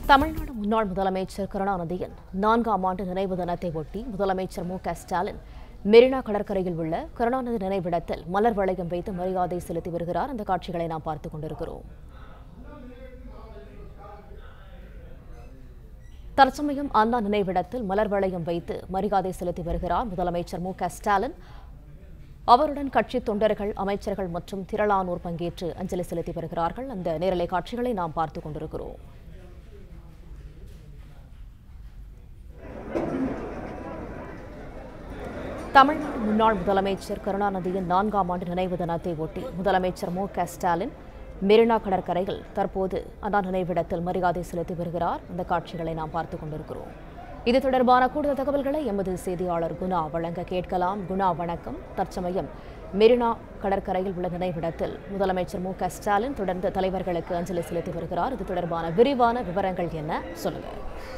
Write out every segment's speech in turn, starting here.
தமிழ்நாடு முன்னாள் முதலமைச்சர் கருணாநிதியின் நான்காம் ஆண்டு நினைவு தினத்தை ஒட்டி முதலமைச்சர் மு க ஸ்டாலின் மெரினா கடற்கரையில் உள்ள கருணாநிதி நினைவிடத்தில் மலர் வளையம் வைத்து மரியாதை செலுத்தி வருகிறார் அந்த காட்சிகளை நாம் பார்த்துக் கொண்டிருக்கிறோம் தற்சமயம் அண்ணா நினைவிடத்தில் மலர் வளையம் வைத்து மரியாதை செலுத்தி வருகிறார் முதலமைச்சர் மு க ஸ்டாலின் அவருடன் கட்சி தொண்டர்கள் அமைச்சர்கள் மற்றும் திரளானோர் பங்கேற்று அஞ்சலி செலுத்தி வருகிறார்கள் அந்த நேரலை காட்சிகளை நாம் பார்த்துக் கொண்டிருக்கிறோம் தமிழ்நாடு முன்னாள் முதலமைச்சர் கருணாநிதியின் நான்காம் ஆண்டு நினைவு தினத்தை ஒட்டி முதலமைச்சர் மு க ஸ்டாலின் மெரினா கடற்கரையில் தற்போது அண்ணா நினைவிடத்தில் மரியாதை செலுத்தி வருகிறார் அந்த காட்சிகளை நாம் பார்த்துக் கொண்டிருக்கிறோம் இது தொடர்பான கூடுதல் தகவல்களை எமது செய்தியாளர் குணா வழங்க கேட்கலாம் குணா வணக்கம் தற்சமயம் மெரினா கடற்கரையில் உள்ள நினைவிடத்தில் முதலமைச்சர் மு க ஸ்டாலின் தொடர்ந்து தலைவர்களுக்கு அஞ்சலி செலுத்தி வருகிறார் இது தொடர்பான விரிவான விவரங்கள் என்ன சொல்லுங்க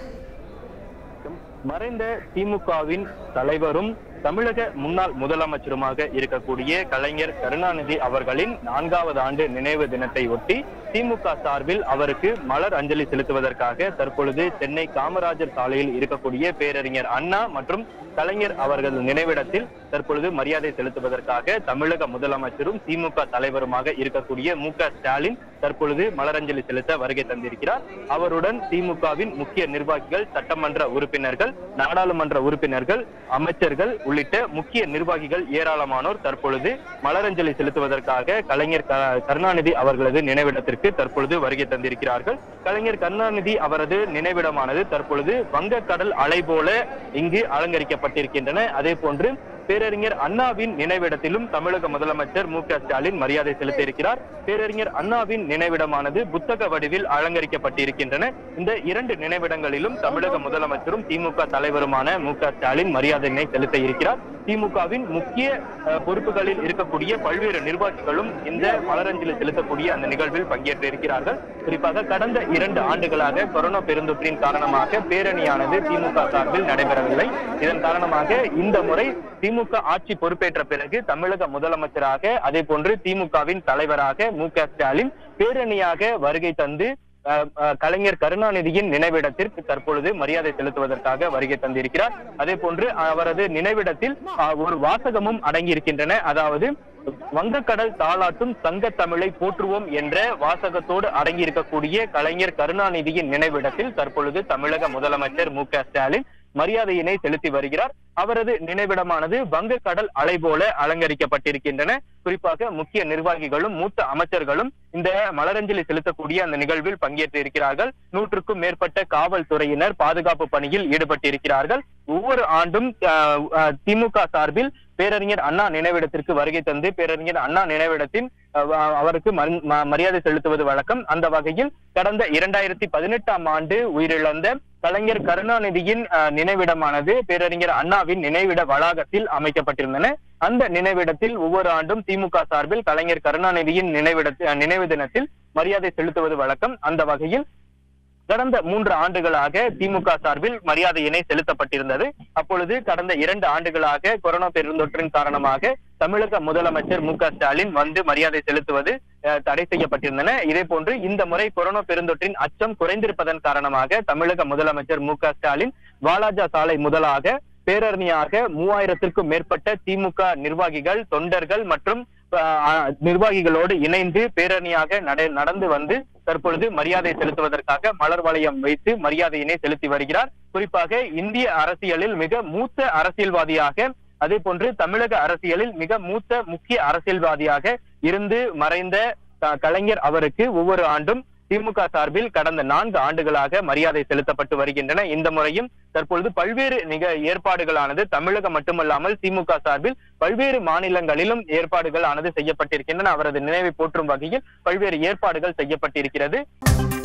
மறைந்த திமுகவின் தலைவரும் தமிழக முன்னாள் முதலமைச்சருமாக இருக்கக்கூடிய கலைஞர் கருணாநிதி அவர்களின் நான்காவது ஆண்டு நினைவு தினத்தை ஒட்டி திமுக சார்பில் அவருக்கு மலர் அஞ்சலி செலுத்துவதற்காக தற்பொழுது சென்னை காமராஜர் சாலையில் இருக்கக்கூடிய பேரறிஞர் அண்ணா மற்றும் கலைஞர் அவர்கள் நினைவிடத்தில் தற்பொழுது மரியாதை செலுத்துவதற்காக தமிழக முதலமைச்சரும் திமுக தலைவருமாக இருக்கக்கூடிய மு க ஸ்டாலின் தற்பொழுது மலரஞ்சலி செலுத்த வருகை தந்திருக்கிறார் அவருடன் திமுகவின் முக்கிய நிர்வாகிகள் சட்டமன்ற உறுப்பினர்கள் நாடாளுமன்ற உறுப்பினர்கள் அமைச்சர்கள் உள்ளிட்ட முக்கிய நிர்வாகிகள் ஏராளமானோர் தற்பொழுது மலரஞ்சலி செலுத்துவதற்காக கலைஞர் க- கருணாநிதி அவர்களது நினைவிடத்திற்கு தற்பொழுது வருகை தந்திருக்கிறார்கள் கலைஞர் கருணாநிதி அவரது நினைவிடமானது தற்பொழுது வங்கக்கடல் அலை போல இங்கு அலங்கரிக்கப்பட்டிருக்கின்றன அதே போன்று பேரறிஞர் அண்ணாவின் நினைவிடத்திலும் தமிழக முதலமைச்சர் மு க ஸ்டாலின் மரியாதை செலுத்த இருக்கிறார் பேரறிஞர் அண்ணாவின் நினைவிடமானது புத்தக வடிவில் அலங்கரிக்கப்பட்டிருக்கின்றன இந்த இரண்டு நினைவிடங்களிலும் தமிழக முதலமைச்சரும் திமுக தலைவருமான மு க ஸ்டாலின் மரியாதையினை செலுத்த இருக்கிறார் திமுகவின் முக்கிய அஹ், பொறுப்புகளில் இருக்கக்கூடிய பல்வேறு நிர்வாகிகளும் இந்த மலரஞ்சலி செலுத்தக்கூடிய அந்த நிகழ்வில் பங்கேற்று இருக்கிறார்கள் குறிப்பாக கடந்த இரண்டு ஆண்டுகளாக கொரோனா பெருந்தொற்றின் காரணமாக பேரணியானது திமுக சார்பில் நடைபெறவில்லை இதன் காரணமாக இந்த முறை திமுக ஆட்சி பொறுப்பேற்ற பிறகு தமிழக முதலமைச்சராக அதே போன்று திமுகவின் தலைவராக மு க ஸ்டாலின் பேரணியாக வருகை தந்து அஹ், அஹ், கலைஞர் கருணாநிதியின் நினைவிடத்திற்கு தற்பொழுது மரியாதை செலுத்துவதற்காக வருகை தந்திருக்கிறார் அதே போன்று அவரது நினைவிடத்தில் அஹ், ஒரு வாசகமும் அடங்கியிருக்கின்றன அதாவது வங்கக்கடல் தாளாட்டும் சங்க தமிழை போற்றுவோம் என்ற வாசகத்தோடு அடங்கியிருக்கக்கூடிய கலைஞர் கருணாநிதியின் நினைவிடத்தில் தற்பொழுது தமிழக முதலமைச்சர் மு க ஸ்டாலின் மரியாதையினை செலுத்தி வருகிறார் அவரது நினைவிடமானது வங்கக்கடல் அலை போல அலங்கரிக்கப்பட்டிருக்கின்றன குறிப்பாக முக்கிய நிர்வாகிகளும் மூத்த அமைச்சர்களும் இந்த மலரஞ்சலி செலுத்தக்கூடிய அந்த நிகழ்வில் பங்கேற்று இருக்கிறார்கள் நூற்றுக்கும் மேற்பட்ட காவல்துறையினர் பாதுகாப்பு பணியில் ஈடுபட்டிருக்கிறார்கள் ஒவ்வொரு ஆண்டும் அஹ், அஹ், திமுக சார்பில் பேரறிஞர் அண்ணா நினைவிடத்திற்கு வருகை தந்து பேரறிஞர் அண்ணா நினைவிடத்தின் அஹ், அஹ், அவருக்கு மரி- ம- மரியாதை செலுத்துவது வழக்கம் அந்த வகையில் கடந்த இரண்டாயிரத்தி பதினெட்டாம் ஆண்டு உயிரிழந்த கலைஞர் கருணாநிதியின் அஹ், நினைவிடமானது பேரறிஞர் அண்ணாவின் நினைவிட வளாகத்தில் அமைக்கப்பட்டிருந்தன அந்த நினைவிடத்தில் ஒவ்வொரு ஆண்டும் திமுக சார்பில் கலைஞர் கருணாநிதியின் நினைவிட நினைவு தினத்தில் மரியாதை செலுத்துவது வழக்கம் அந்த வகையில் கடந்த மூன்று ஆண்டுகளாக திமுக சார்பில் மரியாதையினை செலுத்தப்பட்டிருந்தது அப்பொழுது கடந்த இரண்டு ஆண்டுகளாக கொரோனா பெருந்தொற்றின் காரணமாக தமிழக முதலமைச்சர் மு க ஸ்டாலின் வந்து மரியாதை செலுத்துவது அஹ், தடை செய்யப்பட்டிருந்தன இதே போன்று இந்த முறை கொரோனா பெருந்தொற்றின் அச்சம் குறைந்திருப்பதன் காரணமாக தமிழக முதலமைச்சர் மு க ஸ்டாலின் வாலாஜா சாலை முதலாக பேரணியாக மூவாயிரத்திற்கும் மேற்பட்ட திமுக நிர்வாகிகள் தொண்டர்கள் மற்றும் அஹ், நிர்வாகிகளோடு இணைந்து பேரணியாக நட- நடந்து வந்து தற்பொழுது மரியாதை செலுத்துவதற்காக மலர் வளையம் வைத்து மரியாதையினை செலுத்தி வருகிறார் குறிப்பாக இந்திய அரசியலில் மிக மூத்த அரசியல்வாதியாக அதே போன்று தமிழக அரசியலில் மிக மூத்த முக்கிய அரசியல்வாதியாக இருந்து மறைந்த க- கலைஞர் அவருக்கு ஒவ்வொரு ஆண்டும் திமுக சார்பில் கடந்த நான்கு ஆண்டுகளாக மரியாதை செலுத்தப்பட்டு வருகின்றன இந்த முறையும் தற்பொழுது பல்வேறு நிக ஏற்பாடுகளானது தமிழகம் மட்டுமல்லாமல் திமுக சார்பில் பல்வேறு மாநிலங்களிலும் ஏற்பாடுகள் ஆனது செய்யப்பட்டிருக்கின்றன அவரது நினைவை போற்றும் வகையில் பல்வேறு ஏற்பாடுகள் செய்யப்பட்டிருக்கிறது